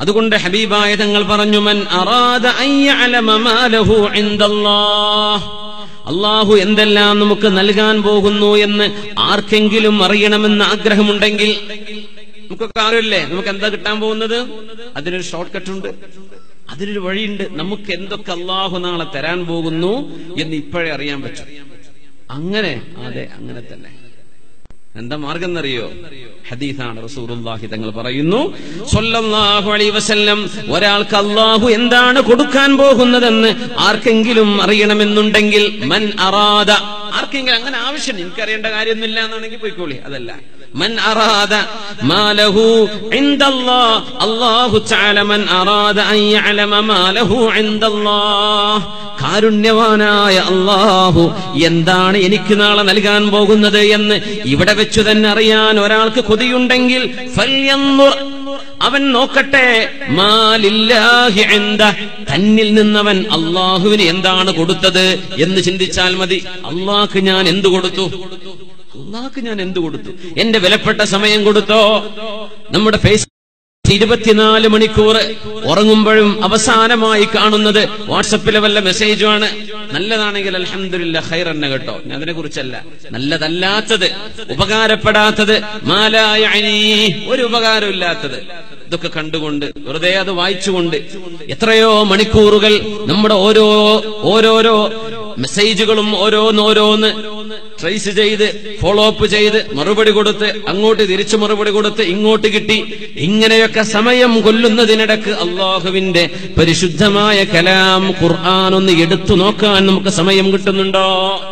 അതുകൊണ്ട് ഹബീബായ തങ്ങൾ പറഞ്ഞു മൻ അറാദ അൻ യഅലമ മാ ലഹു ഇൻദല്ലാഹ് അള്ളാഹു എന്തെല്ലാം നമുക്ക് നൽകാൻ പോകുന്നു എന്ന് ആർക്കെങ്കിലും അറിയണമെന്ന് ആഗ്രഹമുണ്ടെങ്കിൽ നമുക്കൊക്കെ അറിയില്ലേ നമുക്ക് എന്താ കിട്ടാൻ പോകുന്നത് അതിനൊരു ഷോർട്ട് കട്ട് ഉണ്ട് അതിനൊരു വഴിയുണ്ട് നമുക്ക് എന്തൊക്കെ അള്ളാഹു നാളെ തരാൻ പോകുന്നു എന്ന് ഇപ്പോഴേ അറിയാൻ പറ്റും അങ്ങനെ അതെ അങ്ങനെ തന്നെ എന്താ മാർഗം എന്നറിയോ ഹദീസാണ് റസൂലുള്ളാഹി തങ്ങൾ പറയുന്നു സ്വല്ലല്ലാഹു അലൈഹി വസല്ലം ഒരാൾക്ക് അള്ളാഹു എന്താണ് കൊടുക്കാൻ പോകുന്നതെന്ന് ആർക്കെങ്കിലും അറിയണമെന്നുണ്ടെങ്കിൽ മൻ അറാദ ആർക്കെങ്കിലും അങ്ങനെ ആവശ്യം എനിക്കറിയേണ്ട കാര്യമൊന്നുമില്ല എന്നാണെങ്കിൽ പോയിക്കോളി അതല്ല മൻ അറാദ മാലഹു ഇൻദല്ലാഹ് അല്ലാഹു തആല മൻ അറാദ അൻ യഅലമ മാലഹു ഇൻദല്ലാഹ് കാരുണ്യവാനായ അള്ളാഹു എന്താണ് എനിക്ക് നാളെ നൽകാൻ പോകുന്നത് എന്ന് ഇവിടെ വെച്ചു തന്നെ അറിയാൻ ഒരാൾക്ക് കൊതിയുണ്ടെങ്കിൽ ഫല്യൻദുർ അവൻ നോക്കട്ടെ മാലില്ലാഹി ഇൻദ തന്നിൽ നിന്നവൻ അള്ളാഹുവിന് എന്താണ് കൊടുത്തത് എന്ന് ചിന്തിച്ചാൽ മതി അള്ളാഹ്ക്ക് ഞാൻ എന്തു കൊടുത്തു അള്ളാഹ്ക്ക് ഞാൻ എന്തു കൊടുത്തു എന്റെ വിലപ്പെട്ട സമയം കൊടുത്തോ നമ്മുടെ ഫേസ് ഇരുപത്തിനാല് മണിക്കൂർ ഉറങ്ങുമ്പോഴും അവസാനമായി കാണുന്നത് വാട്സപ്പിലെ വല്ല മെസ്സേജുമാണ് നല്ലതാണെങ്കിൽ അലഹമില്ല ഹൈറന്നെ കേട്ടോ ഞാൻ അതിനെ കുറിച്ചല്ല നല്ലതല്ലാത്തത് ഉപകാരപ്പെടാത്തത് മാലായ ഒരു ഉപകാരമില്ലാത്തത് ഇതൊക്കെ കണ്ടുകൊണ്ട് വെറുതെ അത് വായിച്ചുകൊണ്ട് എത്രയോ മണിക്കൂറുകൾ നമ്മുടെ ഓരോ ഓരോരോ മെസ്സേജുകളും ഓരോന്നോരോന്ന് ട്രേസ് ചെയ്ത് ഫോളോ അപ്പ് ചെയ്ത് മറുപടി കൊടുത്ത് അങ്ങോട്ട് തിരിച്ചു മറുപടി കൊടുത്ത് ഇങ്ങോട്ട് കിട്ടി ഇങ്ങനെയൊക്കെ സമയം കൊല്ലുന്നതിനിടക്ക് അള്ളാഹുവിന്റെ പരിശുദ്ധമായ കലാം ഖുർആൻ ഒന്ന് എടുത്തു നോക്കാൻ നമുക്ക് സമയം കിട്ടുന്നുണ്ടോ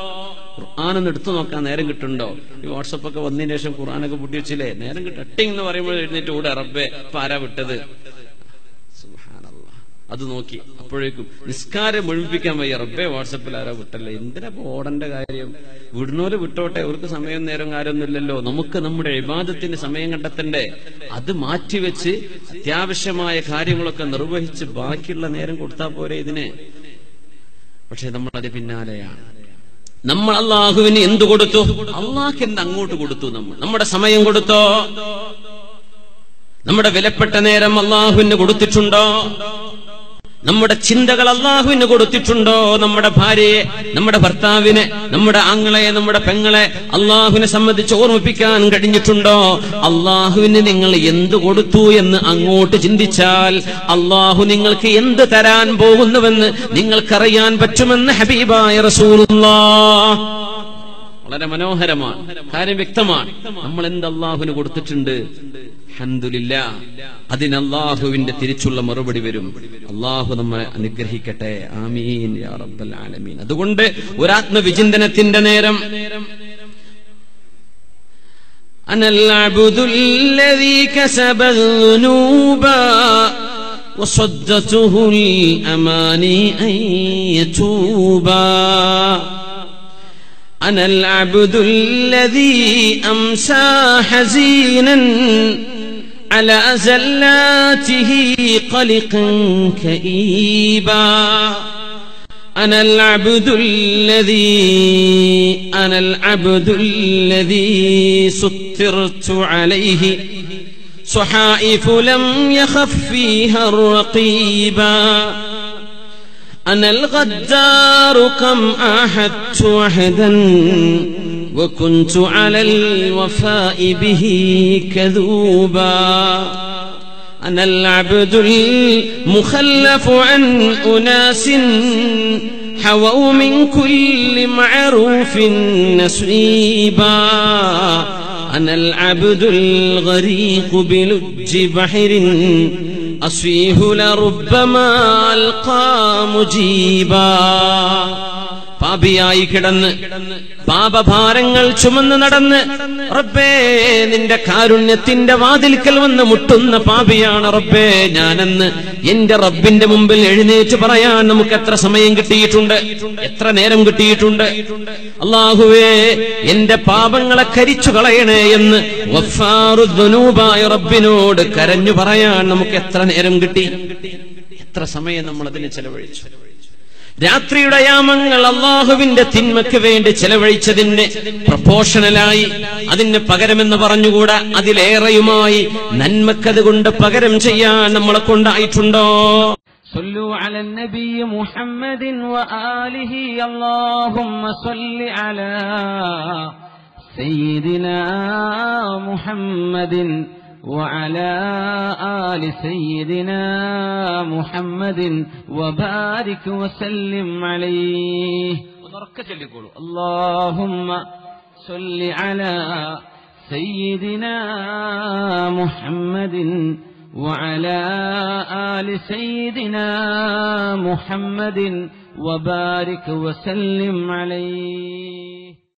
ഖുർആൻ ഒന്ന് എടുത്തു നോക്കാൻ നേരം കിട്ടുന്നുണ്ടോ ഈ വാട്സപ്പ് ഒക്കെ വന്നതിന് ശേഷം ഖുർആനൊക്കെ പൊട്ടി വെച്ചില്ലേ നേരം കിട്ടും അട്ടിങ് എന്ന് പറയുമ്പോൾ എഴുന്നേറ്റ് കൂടെ റബ്ബെ ഇപ്പൊ ആരാ വിട്ടത് സുബ്ഹാനല്ലാഹ്. അത് നോക്കി അപ്പോഴേക്കും നിസ്കാരം മുഴുമിപ്പിക്കാൻ വയ്യ റബ്ബെ വാട്സപ്പിൽ ആരോ വിട്ടല്ലേ എന്തിനാ ഇപ്പൊ ഓടേണ്ട കാര്യം വിടുന്നോല് വിട്ടോട്ടെ അവർക്ക് സമയം നേരം കാര്യമൊന്നുമില്ലല്ലോ നമുക്ക് നമ്മുടെ ഇബാദത്തിന് സമയം കണ്ടെത്തണ്ടേ അത് മാറ്റിവെച്ച് അത്യാവശ്യമായ കാര്യങ്ങളൊക്കെ നിർവഹിച്ച് ബാക്കിയുള്ള നേരം കൊടുത്താൽ പോരെ ഇതിന് പക്ഷെ നമ്മൾ അത് പിന്നാലെയാണ് നമ്മൾ അള്ളാഹുവിന് എന്തു കൊടുത്തു അള്ളാഹ്ക്ക് എന്ത് അങ്ങോട്ട് കൊടുത്തു നമ്മൾ നമ്മുടെ സമയം കൊടുത്തോ നമ്മുടെ വിലപ്പെട്ട നേരം അള്ളാഹുവിന് കൊടുത്തിട്ടുണ്ടോ നമ്മുടെ ചിന്തകൾ അള്ളാഹുവിന് കൊടുത്തിട്ടുണ്ടോ നമ്മുടെ ഭാര്യയെ നമ്മുടെ ഭർത്താവിനെ നമ്മുടെ ആങ്ങളെ നമ്മുടെ പെങ്ങളെ അള്ളാഹുവിനെ സംബന്ധിച്ച് ഓർമ്മിപ്പിക്കാൻ കഴിഞ്ഞിട്ടുണ്ടോ അള്ളാഹുവിന് നിങ്ങൾ എന്ത് കൊടുത്തു എന്ന് അങ്ങോട്ട് ചിന്തിച്ചാൽ അള്ളാഹു നിങ്ങൾക്ക് എന്ത് തരാൻ പോകുന്നുവെന്ന് നിങ്ങൾക്കറിയാൻ പറ്റുമെന്ന് ഹബീബായ റസൂലുള്ളാ വളരെ മനോഹരമാണ് കാര്യം വ്യക്തമാണ് നമ്മൾ എന്ത് അള്ളാഹുവിന് കൊടുത്തിട്ടുണ്ട് ഹന്തുലില്ല അതിന് അള്ളാഹുവിന്റെ തിരിച്ചുള്ള മറുപടി വരും അള്ളാഹു നമ്മെ അനുഗ്രഹിക്കട്ടെ ആമീൻ യാ റബ്ബൽ ആലമീൻ അതുകൊണ്ട് ഒരാത്മവിചിന്തനത്തിന്റെ നേരം أنا العبد الذي كسب الذنوب وصدته الأماني أن يتوبا أنا العبد الذي أمسى حزينا على زلاته قلقا كئيبا أنا العبد الذي أنا العبد الذي سترت عليه صحائف لم يخف فيها الرقيبا أنا الغدار كم أحدت وحدا وكنت على الوفاء به كذوبا أنا العبد المخلف عن أناس حووا من كل معروف نسيبا أنا العبد الغريق بلج بحر أصفيه لربما ألقى مجيبا പാപിയായി കിടന്ന് പാപഭാരങ്ങൾ ചുമന്ന് നടന്ന് റബ്ബേ നിന്റെ കാരുണ്യത്തിന്റെ വാതിൽക്കൽ വന്ന് മുട്ടുന്ന പാപിയാണ് റബ്ബേ ഞാനെന്ന് എന്റെ റബ്ബിന്റെ മുമ്പിൽ എഴുന്നേറ്റ് പറയാൻ നമുക്ക് എത്ര സമയം കിട്ടിയിട്ടുണ്ട് എത്ര നേരം കിട്ടിയിട്ടുണ്ട് അള്ളാഹുവേ എന്റെ പാപങ്ങളെ കരിച്ചു കളയണേ എന്ന് വഫാറുദ്ദുനൂബായ റബ്ബിനോട് കരഞ്ഞു പറയാൻ നമുക്ക് എത്ര നേരം കിട്ടി എത്ര സമയം നമ്മൾ അതിന് ചെലവഴിച്ചു രാത്രിയുടെ യാമങ്ങൾ അള്ളാഹുവിന്റെ തിന്മയ്ക്ക് വേണ്ടി ചെലവഴിച്ചതിന് പ്രപ്പോഷണലായി അതിന് പകരമെന്ന് പറഞ്ഞുകൂടാ അതിലേറെയുമായി നന്മക്കത് കൊണ്ട് പകരം ചെയ്യാൻ നമ്മളെ കൊണ്ടായിട്ടുണ്ടോ صلوا على النبي محمد وآله اللهم صل على سيدنا محمد وعلى آل سيدنا محمد وبارك وسلم عليه اللهم صل على سيدنا محمد وعلى آل سيدنا محمد وبارك وسلم عليه